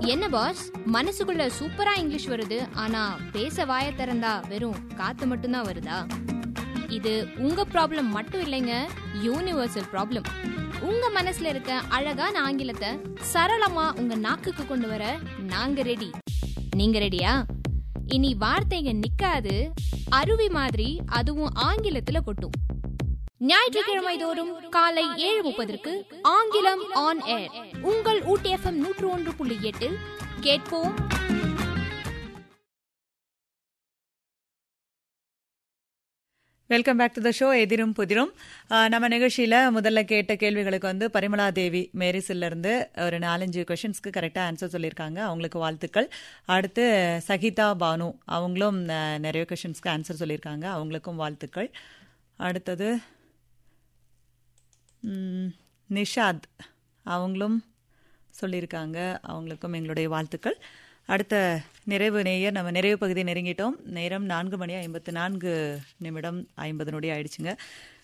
என்ன பாஸ் மனசுக்குள்ள சூப்பரா இங்கிலீஷ் வருது ஆனா பேச வாய திறந்தா வெறும் காத்து மட்டும்தான் வருதா இது உங்க ப்ராப்ளம் மட்டும் இல்லைங்க யூனிவர்சல் ப்ராப்ளம் உங்க மனசுல இருக்க அழகான ஆங்கிலத்தை சரளமா உங்க நாக்குக்கு கொண்டு வர நாங்க ரெடி நீங்க ரெடியா இனி வார்த்தைங்க நிக்காது அருவி மாதிரி அதுவும் ஆங்கிலத்துல கொட்டும் ஞாயிற்றுக்கிழமை தோறும் காலை ஏழு முப்பதற்கு ஆங்கிலம் ஆன் ஏர் உங்கள் ஊட்டி எஃப்எம் நூற்று ஒன்று புள்ளி எட்டில் கேட்போம் welcome back to the show எதிரும் புதிரும் ஆஹ் நம்ம நிகழ்ச்சியில் முதல்ல கேட்ட கேள்விகளுக்கு வந்து பரிமளா தேவி மேரிஸ்ல இருந்து ஒரு நாலஞ்சு கொஷின்ஸ்க்கு கரெக்டாக ஆன்சர் சொல்லியிருக்காங்க அவங்களுக்கு வாழ்த்துக்கள் அடுத்து சகிதா பானு அவங்களும் ஆஹ், நிறைய கொஷின்ஸ்க்கு ஆன்சர் சொல்லியிருக்காங்க அவங்களுக்கும் வாழ்த்துக்கள் அடுத்தது ம், நிஷாத் அவங்களும் சொல்லியிருக்காங்க அவங்களுக்கும் எங்களுடைய வாழ்த்துக்கள் அடுத்த நிறைவு நேயர் நம்ம நிறைவு பகுதி நெருங்கிட்டோம் நேரம் நான்கு மணி ஐம்பத்து நான்கு நிமிடம் ஐம்பது நொடி ஆயிடுச்சுங்க